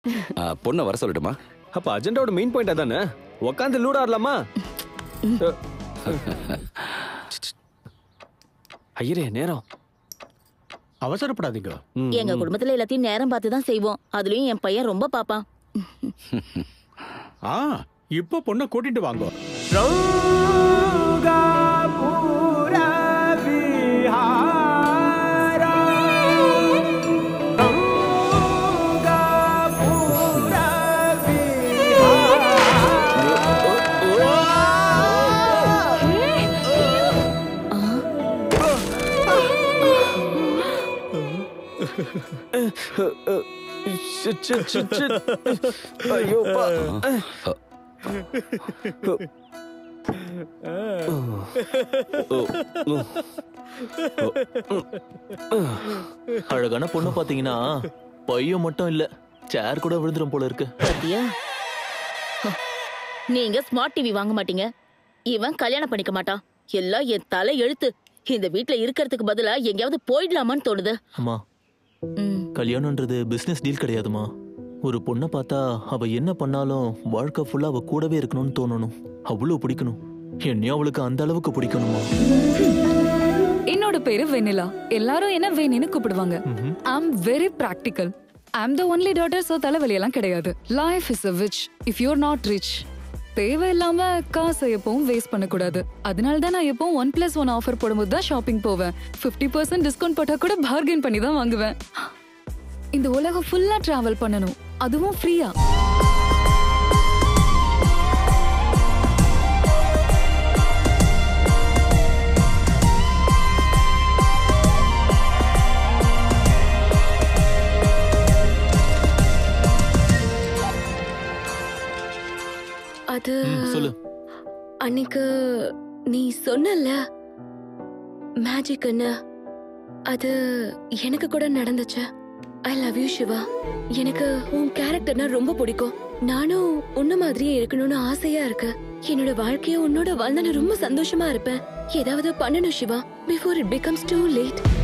ஆ, பொண்ணை வர சொல்லட்டுமா அப்ப அஜெண்டாவோட மெயின் பாயிண்ட் அதானே உட்காந்து லூட ஆடலாமா ஐயரே நேரம் அவசரப்படாதீங்க ம், எங்க குடும்பத்துல எல்லாத்தையும் நேரம் பார்த்து தான் செய்வோம் அதுலயும் என் பையன் ரொம்ப பாப்பான் ஆ இப்போ பொண்ணை கூட்டிட்டு வாங்க ஷிட், ஷிட், ஷிட், ஷிட். ஐயோப்பா அழகான பொண்ணு பாத்தீங்கன்னா பையன் மட்டும் இல்ல சேர் கூட விழுந்துரும் போல இருக்கு பாத்தியா ஹ, நீங்க ஸ்மார்ட் டிவி வாங்க மாட்டீங்க இவன் கல்யாணம் பண்ணிக்க மாட்டான் எல்லாம் என் தலை எழுத்து இந்த வீட்ல இருக்கிறதுக்கு பதிலா எங்கேயாவது போயிடலாமான்னு தோணுது அம்மா ம், கல்யாணம்ன்றது பிசினஸ் டீல் கிடையாதுமா ஒரு பொண்ணை பார்த்தா அவ என்ன பண்ணாலும் வாழ்க்கை ஃபுல்லா அவ கூடவே இருக்கணும்னு தோணணும் அவ்வளவு பிடிக்கணும் என்னையும் அவளுக்கு அந்த அளவுக்கு பிடிக்கணுமா என்னோட பேரு வெனிலா எல்லாரும் என்ன வேணின்னு கூப்பிடுவாங்க ம்ஹும். I am very practical I am the only daughter so தலைவலியெல்லாம் கிடையாது life is a which if you're not rich தேவையில்லாம காசை எப்பவும் வேஸ்ட் பண்ணக்கூடாது அதனால தான் நான் எப்பவும் ஒன் பிளஸ் ஒன் ஆஃபர் போடும்போது தான் ஷாப்பிங் போவேன் ஃபிஃப்டி பர்சன்ட் டிஸ்கவுண்ட் போட்டா கூட பார்கெயின் பண்ணி தான் வாங்குவேன் இந்த உலகம் ஃபுல்லா டிராவல் பண்ணணும் அதுவும் ஃப்ரீயா அது ம், சொல்லு அன்னைக்கு நீ சொன்னல மேஜிக்னு அது எனக்கு கூட நடந்துச்சு ஐ லவ் யூ சிவா எனக்கு உன் கேரக்டர்னா ரொம்ப பிடிக்கும் நானும் உன்ன மாதிரியே இருக்கணும்னு ஆசையா இருக்கு என்னோட வாழ்க்கைய உன்னோட வாழ்ந்தா நான் ரொம்ப சந்தோஷமா இருப்பேன் ஏதாவது பண்ணணும் Siva before it becomes too late